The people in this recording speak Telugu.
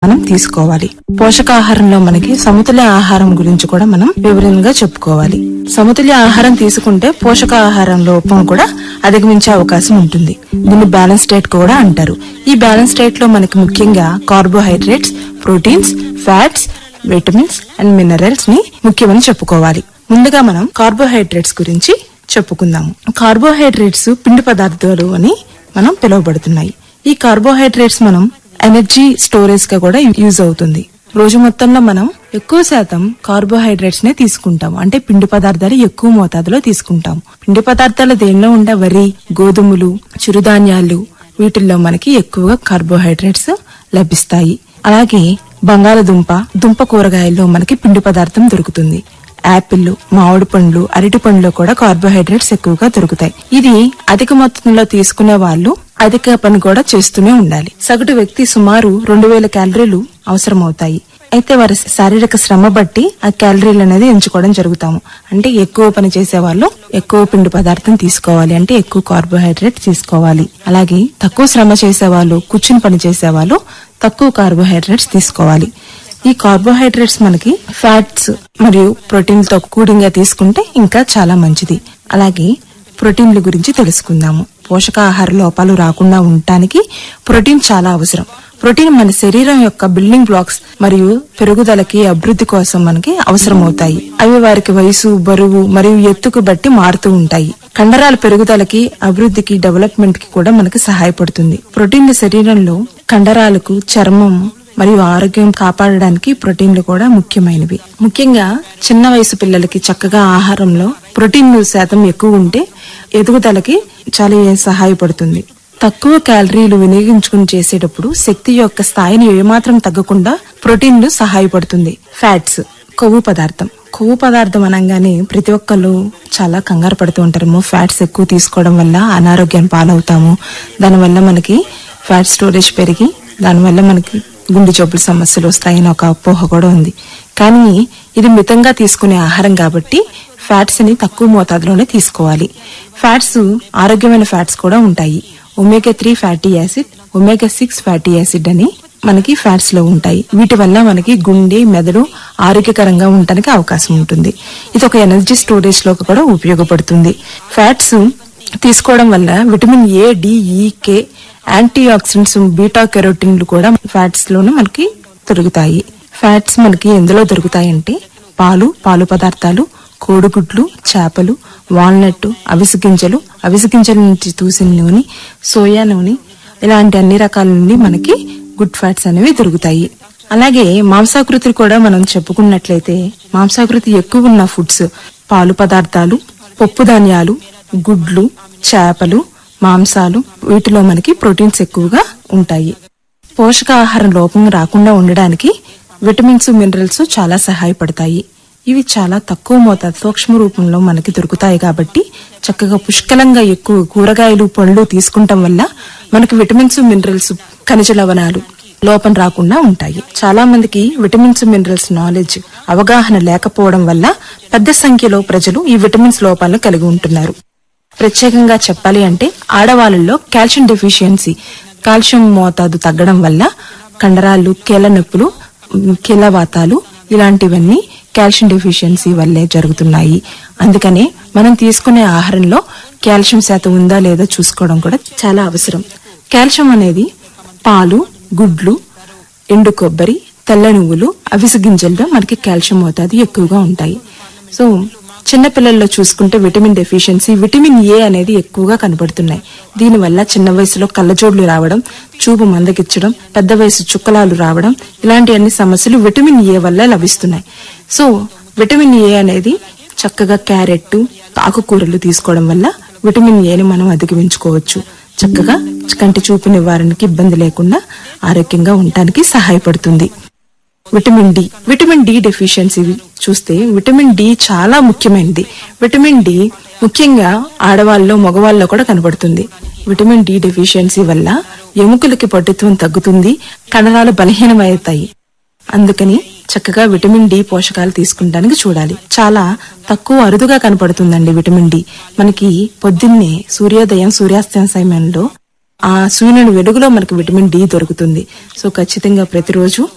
మనం తీసుకోవాలి పోషకాహారంలో మనకి సమతుల్య ఆహారం గురించి కూడా మనం వివరంగా చెప్పుకోవాలి సమతుల్య ఆహారం తీసుకుంటే పోషకాహారం లోపం కూడా అధిగమించే అవకాశం ఉంటుంది దీన్ని బ్యాలెన్స్ డైట్ కూడా అంటారు ఈ బ్యాలెన్స్ డైట్ లో మనకి ముఖ్యంగా carbohydrates proteins fats vitamins and minerals ని ముఖ్యమని చెప్పుకోవాలి ముందుగా మనం కార్బోహైడ్రేట్స్ గురించి చెప్పుకుందాము కార్బోహైడ్రేట్స్ పిండి పదార్థాలు అని మనం పిలువబడుతున్నాయి ఈ కార్బోహైడ్రేట్స్ మనం ఎనర్జీ స్టోరేజ్ గా కూడా యూజ్ అవుతుంది రోజు మొత్తంలో మనం ఎక్కువ శాతం కార్బోహైడ్రేట్స్ నే తీసుకుంటాం అంటే పిండి పదార్థాలు ఎక్కువ మోతాదులో తీసుకుంటాం పిండి పదార్థాలు దేనిలో ఉండే వరి గోధుమలు చిరుధాన్యాలు వీటిల్లో మనకి ఎక్కువగా కార్బోహైడ్రేట్స్ లభిస్తాయి అలాగే బంగాళదుంప దుంప కూరగాయల్లో మనకి పిండి పదార్థం దొరుకుతుంది యాపిల్ మామిడి పండ్లు అరటి పండ్లు కూడా కార్బోహైడ్రేట్స్ ఎక్కువగా దొరుకుతాయి ఇది అధిక మొత్తంలో తీసుకునే వాళ్ళు అధిక పని కూడా చేస్తూనే ఉండాలి సగటు వ్యక్తి సుమారు రెండు వేల క్యాలరీలు అవసరమవుతాయి అయితే వారి శారీరక శ్రమ బట్టి ఆ క్యాలరీలు అనేది ఎంచుకోవడం జరుగుతాము అంటే ఎక్కువ పని చేసే వాళ్ళు ఎక్కువ పిండి పదార్థం తీసుకోవాలి అంటే ఎక్కువ కార్బోహైడ్రేట్ తీసుకోవాలి అలాగే తక్కువ శ్రమ చేసే వాళ్ళు కూర్చుని పని చేసే వాళ్ళు తక్కువ కార్బోహైడ్రేట్స్ తీసుకోవాలి ఈ కార్బోహైడ్రేట్స్ మనకి ఫ్యాట్స్ మరియు ప్రోటీన్ తో కూడిగా తీసుకుంటే ఇంకా చాలా మంచిది అలాగే ప్రోటీన్ల గురించి తెలుసుకుందాము పోషకాహార లోపాలు రాకుండా ఉండటానికి ప్రోటీన్ చాలా అవసరం ప్రోటీన్ మన శరీరం యొక్క బిల్డింగ్ బ్లాక్స్ మరియు పెరుగుదలకి అభివృద్ధి కోసం మనకి అవసరమవుతాయి అవి వారికి వయసు బరువు మరియు ఎత్తుకు బట్టి మారుతూ ఉంటాయి కండరాల పెరుగుదలకి అభివృద్ధికి డెవలప్మెంట్ కి కూడా మనకి సహాయపడుతుంది ప్రోటీన్ల శరీరంలో కండరాలకు చర్మం మరియు ఆరోగ్యం కాపాడడానికి ప్రోటీన్లు కూడా ముఖ్యమైనవి ముఖ్యంగా చిన్న వయసు పిల్లలకి చక్కగా ఆహారంలో ప్రోటీన్ శాతం ఎక్కువ ఉంటే ఎదుగుదలకి చాలా సహాయపడుతుంది తక్కువ క్యాలరీలు వినియోగించుకుని చేసేటప్పుడు శక్తి యొక్క స్థాయిని ఏమాత్రం తగ్గకుండా ప్రోటీన్లు సహాయపడుతుంది ఫ్యాట్స్ కొవ్వు పదార్థం కొవ్వు పదార్థం అనగానే ప్రతి ఒక్కళ్ళు చాలా కంగారు పడుతూ ఉంటారు ఫ్యాట్స్ ఎక్కువ తీసుకోవడం వల్ల అనారోగ్యాన్ని పాలవుతాము దానివల్ల మనకి ఫ్యాట్ స్టోరేజ్ పెరిగి దానివల్ల మనకి గుండె జబ్బుల సమస్యలు వస్తాయని ఒక అపోహ కూడా ఉంది కానీ ఇది మితంగా తీసుకునే ఆహారం కాబట్టి ఫ్యాట్స్ ని తక్కువ మోతాదులోనే తీసుకోవాలి ఫ్యాట్స్ ఆరోగ్యమైన ఫ్యాట్స్ కూడా ఉంటాయి omega three fatty acid omega six fatty acid అని మనకి ఫ్యాట్స్ లో ఉంటాయి వీటి వల్ల మనకి గుండె మెదడు ఆరోగ్యకరంగా ఉండటానికి అవకాశం ఉంటుంది ఇది ఒక ఎనర్జీ స్టోరేజ్ లో కూడా ఉపయోగపడుతుంది ఫ్యాట్స్ తీసుకోవడం వల్ల vitamin A D E K antioxidants beta కెరోటిన్లు కూడా ఫ్యాట్స్ లోనే మనకి దొరుకుతాయి ఫ్యాట్స్ మనకి ఎందులో దొరుకుతాయంటే పాలు పాలు పదార్థాలు కోడిగుడ్లు చేపలు వాల్నట్ అవిసె గింజలు అవిసె గింజల నుంచి తూసిన నూనె సోయా నూనె ఇలాంటి అన్ని రకాల నుండి మనకి గుడ్ ఫ్యాట్స్ అనేవి దొరుకుతాయి అలాగే మాంసాకృతి కూడా మనం చెప్పుకున్నట్లయితే మాంసాకృతి ఎక్కువ ఉన్న ఫుడ్స్ పాలు పదార్థాలు పప్పు ధాన్యాలు గుడ్లు చేపలు మాంసాలు వీటిలో మనకి ప్రోటీన్స్ ఎక్కువగా ఉంటాయి పోషకాహార లోపం రాకుండా ఉండడానికి విటమిన్స్ మినరల్స్ చాలా సహాయపడతాయి ఇవి చాలా తక్కువ మోతాదు సూక్ష్మ రూపంలో మనకి దొరుకుతాయి కాబట్టి చక్కగా పుష్కలంగా ఎక్కువ కూరగాయలు పండ్లు తీసుకుంటాం వల్ల మనకి విటమిన్స్ మినరల్స్ ఖనిజ లవణాలు లోపం రాకుండా ఉంటాయి చాలా మందికి విటమిన్స్ మినరల్స్ నాలెడ్జ్ అవగాహన లేకపోవడం వల్ల పెద్ద సంఖ్యలో ప్రజలు ఈ విటమిన్స్ లోపాలను కలిగి ఉంటున్నారు ప్రత్యేకంగా చెప్పాలి అంటే ఆడవాళ్ళలో కాల్షియం డెఫిషియన్సీ కాల్షియం మోతాదు తగ్గడం వల్ల కండరాలు కీళ్ళ నొప్పులు ఉమ్, కీళ్ళవాతాలు ఇలాంటివన్నీ కాల్షియం డెఫిషియన్సీ వల్లే జరుగుతున్నాయి అందుకనే మనం తీసుకునే ఆహారంలో కాల్షియం శాతం ఉందా లేదా చూసుకోవడం కూడా చాలా అవసరం కాల్షియం అనేది పాలు గుడ్లు ఎండు కొబ్బరి తెల్ల నువ్వులు అవిసె గింజల్లో మనకి కాల్షియం మోతాదు ఎక్కువగా ఉంటాయి సో చిన్న పిల్లల్లో చూసుకుంటే విటమిన్ డెఫిషియన్సీ విటమిన్ ఏ అనేది ఎక్కువగా కనబడుతున్నాయి దీనివల్ల చిన్న వయసులో కళ్ళజోడ్లు రావడం చూపు మందగిచ్చడం పెద్ద వయసు చుక్కలాలు రావడం ఇలాంటి అన్ని సమస్యలు విటమిన్ ఏ వల్ల లభిస్తున్నాయి సో విటమిన్ ఏ అనేది చక్కగా క్యారెట్ ఆకుకూరలు తీసుకోవడం వల్ల విటమిన్ ఏని మనం అధిగమించుకోవచ్చు చక్కగా కంటి చూపు నివారణకి ఇబ్బంది లేకుండా ఆరోగ్యంగా ఉండటానికి సహాయపడుతుంది vitamin D vitamin D deficiency చూస్తే విటమిన్ డి చాలా ముఖ్యమైనది విటమిన్ డి ముఖ్యంగా ఆడవాళ్ళలో మగవాళ్ళలో కూడా కనబడుతుంది విటమిన్ డి డెఫిషియన్సీ వల్ల ఎముకలకి పట్టుత్వం తగ్గుతుంది కండరాలు బలహీనమవుతాయి అందుకని చక్కగా విటమిన్ డి పోషకాలు తీసుకుంటానికి చూడాలి చాలా తక్కువ అరుదుగా కనపడుతుందండి విటమిన్ డి మనకి పొద్దున్నే సూర్యోదయం సూర్యాస్తమయం సమయంలో ఆ సూర్యుని వెలుగులో మనకి విటమిన్ డి దొరుకుతుంది సో ఖచ్చితంగా ప్రతిరోజు